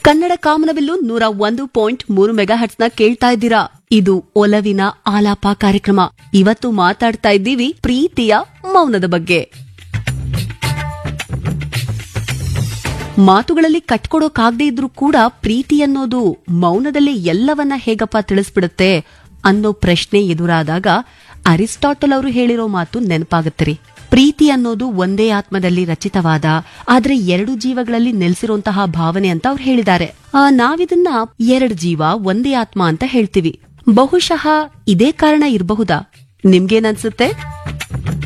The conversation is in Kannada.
ಕನ್ನಡ ಕಾಮನಬಿಲ್ಲು ನೂರ ಒಂದು ಪಾಯಿಂಟ್ ಮೂರು ಮೆಗಾಹಟ್ಸ್ನ ಕೇಳ್ತಾ ಇದ್ದೀರಾ ಇದು ಒಲವಿನ ಆಲಾಪ ಕಾರ್ಯಕ್ರಮ ಇವತ್ತು ಮಾತಾಡ್ತಾ ಇದ್ದೀವಿ ಪ್ರೀತಿಯ ಮೌನದ ಬಗ್ಗೆ ಮಾತುಗಳಲ್ಲಿ ಕಟ್ಕೊಡೋಕಾಗದೇ ಇದ್ರೂ ಕೂಡ ಪ್ರೀತಿ ಅನ್ನೋದು ಮೌನದಲ್ಲಿ ಎಲ್ಲವನ್ನ ಹೇಗಪ್ಪ ತಿಳಿಸ್ಬಿಡುತ್ತೆ ಅನ್ನೋ ಪ್ರಶ್ನೆ ಎದುರಾದಾಗ ಅರಿಸ್ಟಾಟಲ್ ಅವರು ಹೇಳಿರೋ ಮಾತು ನೆನಪಾಗತ್ತೆ ಪ್ರೀತಿ ಅನ್ನೋದು ಒಂದೇ ಆತ್ಮದಲ್ಲಿ ರಚಿತವಾದ ಆದ್ರೆ ಎರಡು ಜೀವಗಳಲ್ಲಿ ನೆಲೆಸಿರುವಂತಹ ಭಾವನೆ ಅಂತ ಅವ್ರು ಹೇಳಿದ್ದಾರೆ ಆ, ನಾವಿದನ್ನ ಎರಡು ಜೀವ ಒಂದೇ ಆತ್ಮ ಅಂತ ಹೇಳ್ತೀವಿ ಬಹುಶಃ ಇದೇ ಕಾರಣ ಇರಬಹುದಾ ನಿಮ್ಗೇನನ್ಸುತ್ತೆ